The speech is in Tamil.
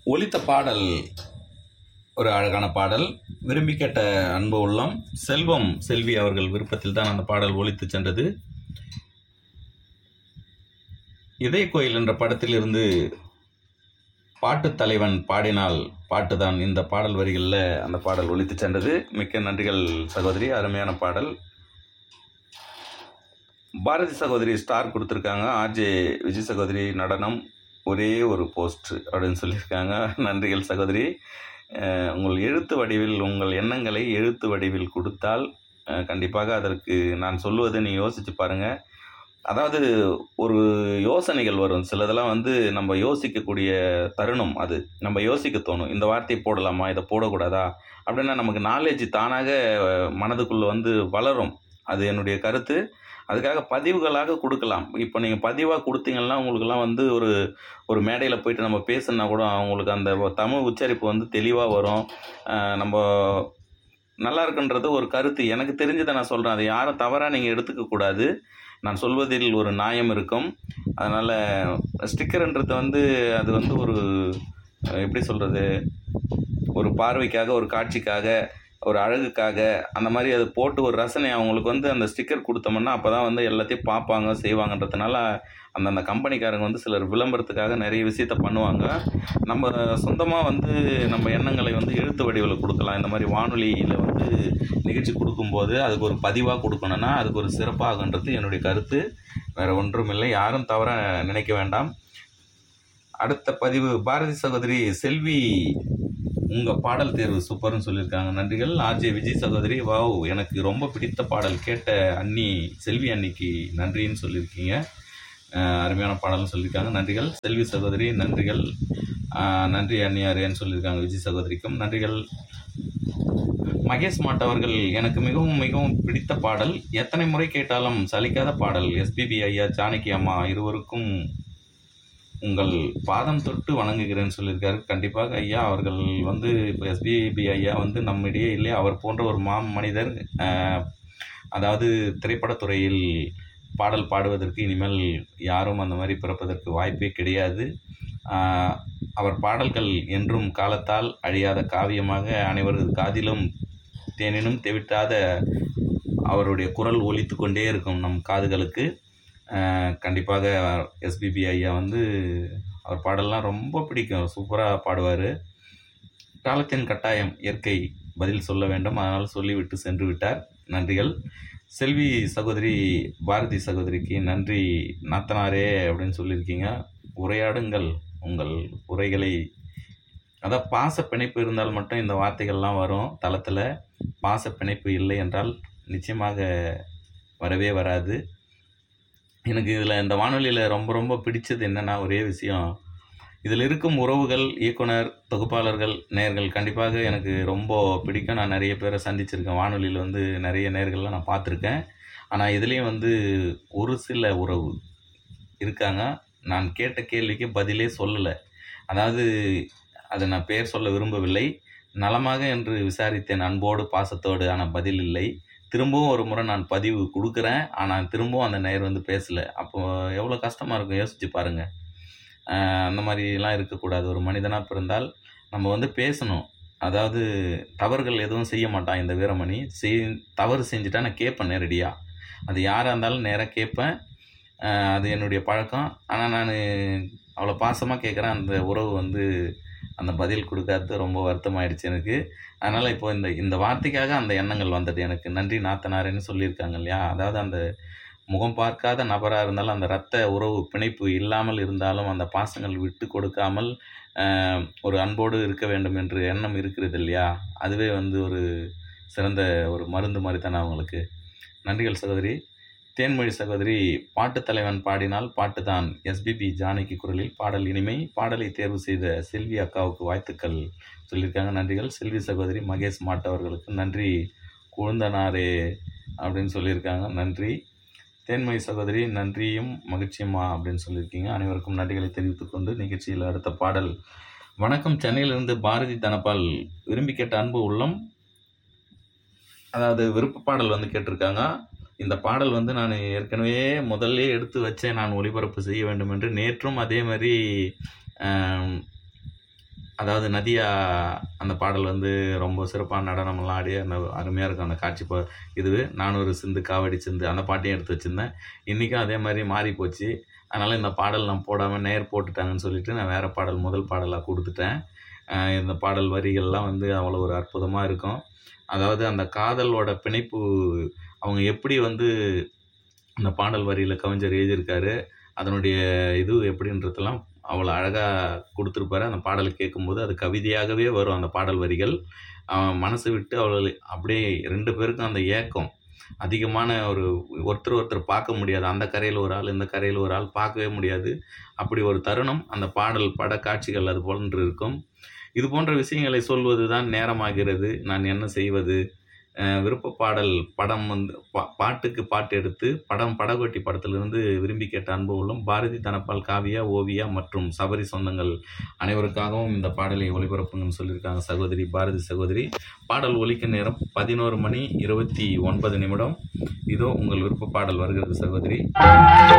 ஒலித்த பாடல் ஒரு அழகான பாடல் விரும்பி கேட்ட அன்பு உள்ளம் செல்வம் செல்வி அவர்கள் விருப்பத்தில் தான் அந்த பாடல் ஒலித்து சென்றது இதய கோயில் என்ற படத்திலிருந்து பாட்டுத் தலைவன் பாடினால் பாட்டுதான் இந்த பாடல் வரிகளில் அந்த பாடல் ஒலித்து சென்றது மிக்க நன்றிகள் சகோதரி அருமையான பாடல் பாரதி சகோதரி ஸ்டார் கொடுத்துருக்காங்க ஆர்ஜே விஜய் சகோதரி நடனம் ஒரே ஒரு போஸ்ட் அப்படின்னு சொல்லியிருக்காங்க நன்றிகள் சகோதரி அஹ் உங்கள் எழுத்து வடிவில் உங்கள் எண்ணங்களை எழுத்து வடிவில் கொடுத்தால் அஹ் கண்டிப்பாக அதற்கு நான் சொல்லுவதை நீ யோசிச்சு பாருங்க அதாவது ஒரு யோசனைகள் வரும் சிலதெல்லாம் வந்து நம்ம யோசிக்கக்கூடிய தருணம் அது நம்ம யோசிக்க தோணும் இந்த வார்த்தையை போடலாமா இதை போடக்கூடாதா அப்படின்னா நமக்கு நாலேஜ் தானாக அஹ், மனதுக்குள்ள வந்து வளரும் அது என்னுடைய கருத்து அதுக்காக பதிவுகளாக கொடுக்கலாம் இப்போ நீங்கள் பதிவாக கொடுத்தீங்கன்னா உங்களுக்கெல்லாம் வந்து ஒரு ஒரு மேடையில் போயிட்டு நம்ம பேசுனா கூட அவங்களுக்கு அந்த தமிழ் உச்சரிப்பு வந்து தெளிவாக வரும் அஹ் நம்ம நல்லா இருக்குன்றது ஒரு கருத்து எனக்கு தெரிஞ்சதை நான் சொல்கிறேன் அதை யாரும் தவறாக நீங்கள் எடுத்துக்க கூடாது நான் சொல்வதில் ஒரு நியாயம் இருக்கும் அதனால் ஸ்டிக்கர்ன்றது வந்து அது வந்து ஒரு அஹ், எப்படி சொல்கிறது ஒரு பார்வைக்காக ஒரு காட்சிக்காக ஒரு அழகுக்காக அந்த மாதிரி அது போட்டு ஒரு ரசனை அவங்களுக்கு வந்து அந்த ஸ்டிக்கர் கொடுத்தோம்னா அப்போ தான் வந்து எல்லாத்தையும் பார்ப்பாங்க செய்வாங்கன்றதுனால அந்தந்த கம்பெனிக்காரங்க வந்து சிலர் விளம்பரத்துக்காக நிறைய விஷயத்த பண்ணுவாங்க நம்ம சொந்தமாக வந்து நம்ம எண்ணங்களை வந்து எழுத்து வடிவில் கொடுக்கலாம் இந்த மாதிரி வானொலியில் வந்து நிகழ்ச்சி கொடுக்கும்போது அதுக்கு ஒரு பதிவாக கொடுக்கணும்னா அதுக்கு ஒரு சிறப்பாகுன்றது என்னுடைய கருத்து வேறு ஒன்றுமில்லை யாரும் தவறாக நினைக்க வேண்டாம் அடுத்த பதிவு பாரதி சகோதரி செல்வி உங்கள் பாடல் தேர்வு சூப்பர்னு சொல்லியிருக்காங்க நன்றிகள் ஆர்ஜே விஜய் சகோதரி வாவ் எனக்கு ரொம்ப பிடித்த பாடல் கேட்ட அண்ணி செல்வி அன்னிக்கு நன்றின்னு சொல்லியிருக்கீங்க அஹ் அருமையான பாடல்னு சொல்லியிருக்காங்க நன்றிகள் செல்வி சகோதரி நன்றிகள் அஹ் நன்றி அண்ணியாரேன்னு சொல்லியிருக்காங்க விஜய் சகோதரிக்கும் நன்றிகள் மகேஷ் மாட் அவர்கள் எனக்கு மிகவும் மிகவும் பிடித்த பாடல் எத்தனை முறை கேட்டாலும் சலிக்காத பாடல் எஸ்பிபி ஐயா ஜானகி அம்மா இருவருக்கும் உங்கள் பாதம் தொட்டு வணங்குகிறேன்னு சொல்லியிருக்காரு கண்டிப்பாக ஐயா அவர்கள் வந்து இப்போ எஸ்பிபி ஐயா வந்து நம்மிடையே இல்லை அவர் போன்ற ஒரு மா மனிதர் அஹ், அதாவது திரைப்படத்துறையில் பாடல் பாடுவதற்கு இனிமேல் யாரும் அந்த மாதிரி பிறப்பதற்கு வாய்ப்பே கிடையாது ஆஹ், அவர் பாடல்கள் என்றும் காலத்தால் அழியாத காவியமாக அனைவரது காதிலும் தேனினும் தெவிட்டாத அவருடைய குரல் ஒலித்து கொண்டே இருக்கும் நம் காதுகளுக்கு ஆஹ், கண்டிப்பாக எஸ்பிபி ஐயா வந்து அவர் பாடல்லாம் ரொம்ப பிடிக்கும் சூப்பராக பாடுவார் காலத்தின் கட்டாயம் இயற்கை பதில் சொல்ல வேண்டும் அதனால் சொல்லிவிட்டு சென்று விட்டார் நன்றிகள் செல்வி சகோதரி பாரதி சகோதரிக்கு நன்றி நாத்தனாரே அப்படின்னு சொல்லியிருக்கீங்க உரையாடுங்கள் உங்கள் உரைகளை அதான் பாச பிணைப்பு இருந்தால் மட்டும் இந்த வார்த்தைகள்லாம் வரும் தளத்தில் பாச பிணைப்பு இல்லை என்றால் நிச்சயமாக வரவே வராது எனக்கு இதில் இந்த வானொலியில் ரொம்ப ரொம்ப பிடிச்சது என்னென்னா ஒரே விஷயம் இதில் இருக்கும் உறவுகள் இயக்குனர் தொகுப்பாளர்கள் நேர்கள் கண்டிப்பாக எனக்கு ரொம்ப பிடிக்கும் நான் நிறைய பேரை சந்திச்சிருக்கேன் வானொலியில் வந்து நிறைய நேர்கள்லாம் நான் பார்த்துருக்கேன் ஆனால் இதுலேயும் வந்து ஒரு சில உறவு இருக்காங்க நான் கேட்ட கேள்விக்கு பதிலே சொல்லலை அதாவது அதை நான் பெயர் சொல்ல விரும்பவில்லை நலமாக என்று விசாரித்தேன் அன்போடு பாசத்தோடு ஆனால் பதில் இல்லை திரும்பவும் ஒரு முறை நான் பதிவு கொடுக்குறேன் ஆனால் திரும்பவும் அந்த நேர் வந்து பேசலை அப்போ எவ்வளோ கஷ்டமாக இருக்கும் யோசிச்சு பாருங்கள் ஆஹ் அந்த மாதிரிலாம் இருக்கக்கூடாது ஒரு மனிதனாக பிறந்தால் நம்ம வந்து பேசணும் அதாவது தவறுகள் எதுவும் செய்ய மாட்டான் இந்த வீரமணி செய் தவறு செஞ்சுட்டா நான் கேட்பேன் நேரடியாக அது யாராக இருந்தாலும் நேராக கேட்பேன் ஆஹ் அது என்னுடைய பழக்கம் ஆனால் நான் அவ்வளோ பாசமாக கேட்குறேன் அந்த உறவு வந்து அந்த பதில் கொடுக்காதது ரொம்ப வருத்தமாயிடுச்சு எனக்கு அதனால் இப்போ இந்த இந்த வார்த்தைக்காக அந்த எண்ணங்கள் வந்தது எனக்கு நன்றி நாத்தனாரேன்னு சொல்லியிருக்காங்க இல்லையா அதாவது அந்த முகம் பார்க்காத நபராக இருந்தாலும் அந்த இரத்த உறவு பிணைப்பு இல்லாமல் இருந்தாலும் அந்த பாசங்கள் விட்டு கொடுக்காமல் ஆஹ், ஒரு அன்போடு இருக்க வேண்டும் என்று எண்ணம் இருக்கிறது இல்லையா அதுவே வந்து ஒரு சிறந்த ஒரு மருந்து மாதிரி தானே அவங்களுக்கு நன்றிகள் சகோதரி தேன்மொழி சகோதரி பாட்டுத் தலைவன் பாடினால் பாட்டுதான் எஸ்பிபி ஜானகி குரலில் பாடல் இனிமை பாடலை தேர்வு செய்த செல்வி அக்காவுக்கு வாழ்த்துக்கள் சொல்லியிருக்காங்க நன்றிகள் செல்வி சகோதரி மகேஷ் மாட் அவர்களுக்கு நன்றி குழுந்தனாரே அப்படின்னு சொல்லியிருக்காங்க நன்றி தேன்மொழி சகோதரி நன்றியும் மகிழ்ச்சியுமா அப்படின்னு சொல்லியிருக்கீங்க அனைவருக்கும் நன்றிகளை தெரிவித்துக் கொண்டு நிகழ்ச்சியில் அடுத்த பாடல் வணக்கம் சென்னையிலிருந்து பாரதி தனபால் விரும்பி கேட்ட அன்பு உள்ளம் அதாவது விருப்ப பாடல் வந்து கேட்டிருக்காங்க இந்த பாடல் வந்து நான் ஏற்கனவே முதல்ல எடுத்து வச்சேன் நான் ஒளிபரப்பு செய்ய வேண்டும் என்று நேற்றும் அதே மாதிரி ஆம், அதாவது நதியா அந்த பாடல் வந்து ரொம்ப சிறப்பான நடனமெல்லாம் ஆடி அந்த அருமையாக இருக்கும் அந்த காட்சி ப இது நானூறு சிந்து காவடி சிந்து அந்த பாட்டையும் எடுத்து வச்சுருந்தேன் இன்றைக்கும் அதே மாதிரி மாறி போச்சு அதனால் இந்த பாடல் நான் போடாமல் நேர் போட்டுட்டாங்கன்னு சொல்லிட்டு நான் வேறு பாடல் முதல் பாடலாக கொடுத்துட்டேன் அஹ் இந்த பாடல் வரிகள்லாம் வந்து அவ்வளோ ஒரு அற்புதமாக இருக்கும் அதாவது அந்த காதலோட பிணைப்பு அவங்க எப்படி வந்து அந்த பாடல் வரியில் கவிஞர் எழுதியிருக்காரு அதனுடைய இது எப்படின்றதெல்லாம் அவ்வளோ அழகாக கொடுத்துருப்பாரு அந்த பாடலை கேட்கும்போது அது கவிதையாகவே வரும் அந்த பாடல் வரிகள் அவன் மனசு விட்டு அவள் அப்படியே ரெண்டு பேருக்கும் அந்த ஏக்கம் அதிகமான ஒரு ஒருத்தர் ஒருத்தர் பார்க்க முடியாது அந்த கரையில் ஒரு ஆள் இந்த கரையில் ஒரு ஆள் பார்க்கவே முடியாது அப்படி ஒரு தருணம் அந்த பாடல் பட காட்சிகள் அது போன்று இருக்கும் இது போன்ற விஷயங்களை சொல்வது தான் நேரமாகிறது நான் என்ன செய்வது அஹ் விருப்ப பாடல் படம் வந்து பா பாட்டுக்கு பாட்டு எடுத்து படம் படகோட்டி படத்திலிருந்து விரும்பி கேட்ட அன்பு உள்ளம் பாரதி தனபால் காவியா ஓவியா மற்றும் சபரி சொந்தங்கள் அனைவருக்காகவும் இந்த பாடலை ஒளிபரப்புங்கன்னு சொல்லியிருக்காங்க சகோதரி பாரதி சகோதரி பாடல் ஒலிக்க நேரம் பதினோரு மணி இருபத்தி ஒன்பது நிமிடம் இதோ உங்கள் விருப்ப பாடல் வருகிறது சகோதரி